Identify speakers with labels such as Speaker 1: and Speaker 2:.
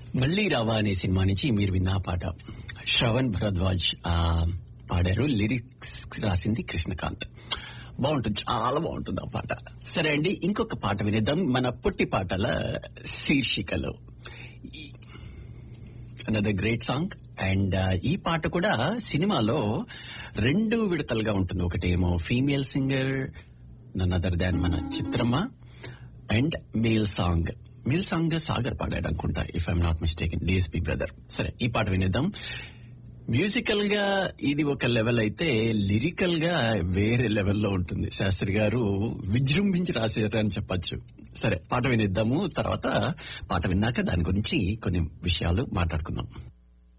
Speaker 1: మళ్ళీ రావా అనే సినిమా నుంచి మీరు విన్న ఆ పాట శ్రవణ్ భరద్వాజ్ ఆ, పాడారు లిరిక్స్ రాసింది కృష్ణకాంత్ బాగుంటుంది చాలా బాగుంటుంది ఆ పాట సరే అండి ఇంకొక పాట వినేద్దాం మన పొట్టి పాటల శీర్షికలో అనదర్ గ్రేట్ సాంగ్ అండ్ ఈ పాట కూడా సినిమాలో రెండు విడతలుగా ఉంటుంది ఒకటేమో female singer none other than మన Chithramma and male song male song Sagar పాడాడు అనుకుంటా if I'm not mistake DSP brother సరే ఈ పాట వినేద్దాం మ్యూజికల్ గా ఇది ఒక లెవెల్ అయితే లిరికల్ గా వేరే లెవెల్లో ఉంటుంది శాస్త్రి గారు విజృంభించి రాశారు అని చెప్పొచ్చు సరే పాట వినిద్దాము తర్వాత పాట విన్నాక దాని గురించి కొన్ని విషయాలు మాట్లాడుకుందాం